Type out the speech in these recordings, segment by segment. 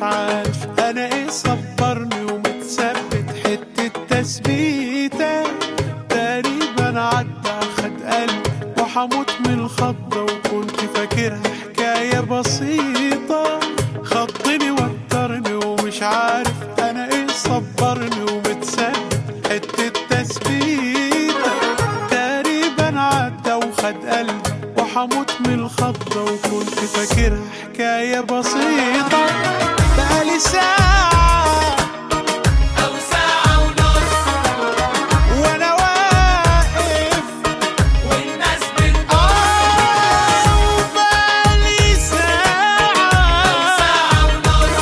عارف انا ايه صبرني ومتثبت حتة تثبيتة تقريبا عدى خد قلبي وحموت من الخضة وكنت فاكرها حكاية بسيطة خضني وترني ومش عارف انا ايه صبرني ومتثبت حتة تثبيتة تقريبا عدى وخد قلبي وحموت من الخضة وكنت فاكرها حكاية بسيطة بقالي ساعة أو ساعة ونص وانا واقف والناس بتبص آه بقالي ساعة ساعة ونص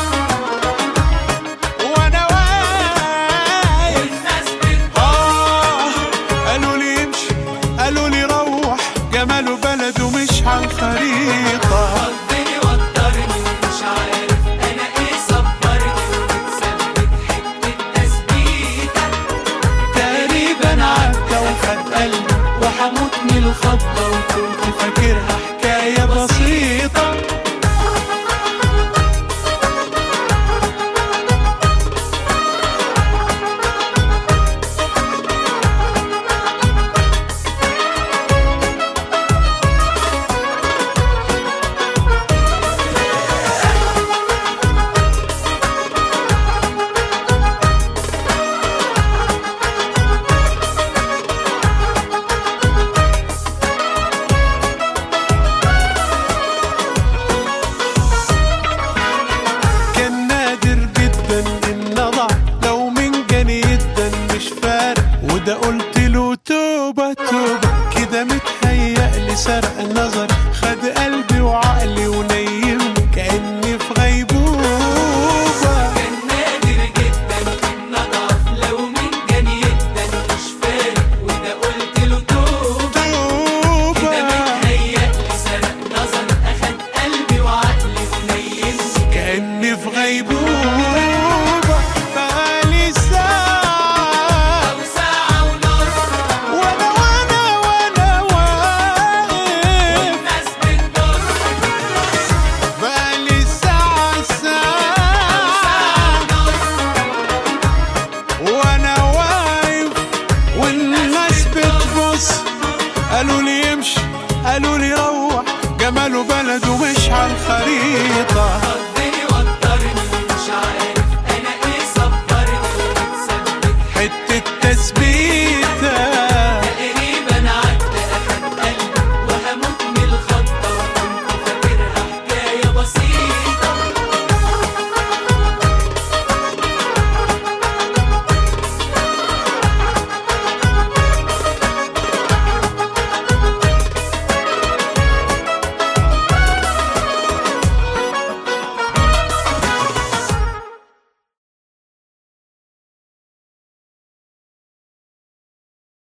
وانا واقف والناس بتبص آه قالوا لي امشي قالوا لي روح جماله بلده مش على الخريطة خضني وترني ومش عارف أنا إيه صبرني ومتثبت حتة تثبيتة تقريبا عدى وخد قلبي وحموت من الخضة وكنت فاكرها حكاية بسيطة كان نادر جدا ان اضع لو من جاني يدا مش فارق وده قلت له توبة توبة كده متهيأ لي سرق النظر خد قلبي وعقلي ونيمني كأني في غيبوبة كان نادر جدا إن أضعف لو من جاني جدا مش فارق وده قلت له توبة كده توبة متهيألي سرق نظر أخد قلبي وعقلي ونيمني كأني في غيبوبة بقالي ساعة أو ساعة ونص وانا وانا وانا واقف والناس بتبص بقالي ساعة ساعة وانا واقف والناس بتبص قالوا لي امشي قالوا لي روح جماله بلده مش على الخريطة خضني وترني ومش عارف أنا إيه صبرني ومتثبت حتة تثبيت